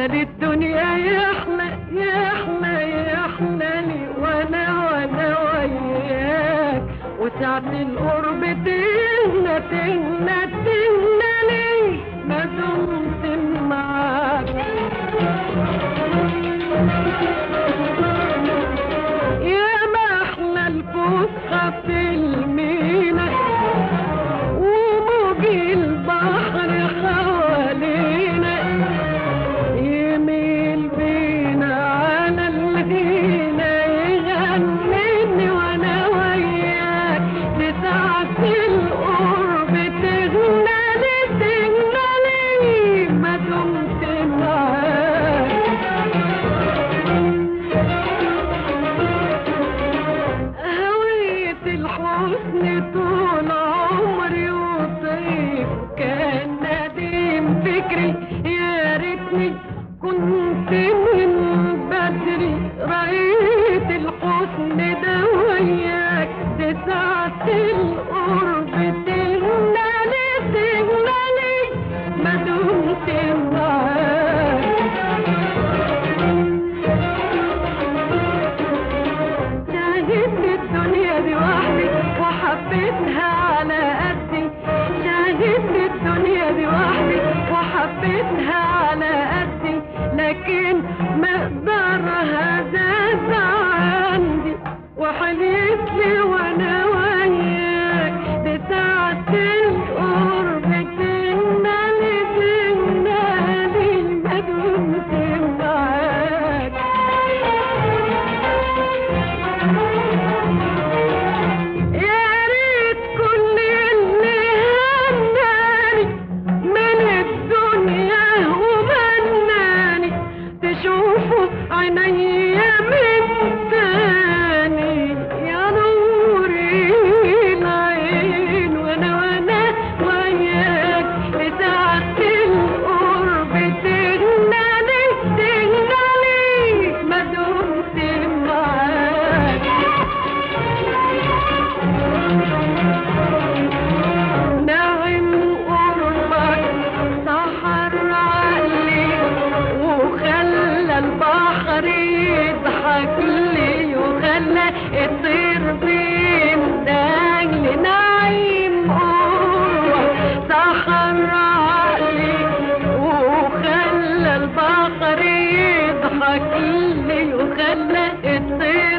مال الدنيا يحلى يحلى يحلى لي وانا وانا وياك وساعة القرب تهنى تهنى تهنى لي ما دمت معاك يا ما احلى الفسحة في المينا وموج البحر حوالينا يميل بينا على الهينا يغنيني وانا وياك لساعة القرب تغنى لي تغنى لي ما دمت معاك هوية الحسن طول عمري وطيب كان نديم فكري يا ريتني كنت من بدري رأيت الحسن ده وياك تسعة القرب تهنالي تهنالي ما دمت معاك شاهدت الدنيا دي وحدي وحبيتها على قدي شاهدت الدنيا دي وحدي وحبيتها على قدي لكن مقدارها زاد عندي وحليت لي وانا وياك بساعة القرب تهنالي تهنالي ما دمت معاك يا ريت كل اللي هناني من الدنيا ومناني تشوفوا عينيا من تاني يا نوري العين وانا وانا وياك لساعة القرب تغنالي تغنالي ما دمت معاك نعم قربك سحر عقلي وخلى البحر يضحك لي وخلى الطير بيندهلي نعيم قربك سحر عقلي وخلى البحر يضحك لي وخلى الطير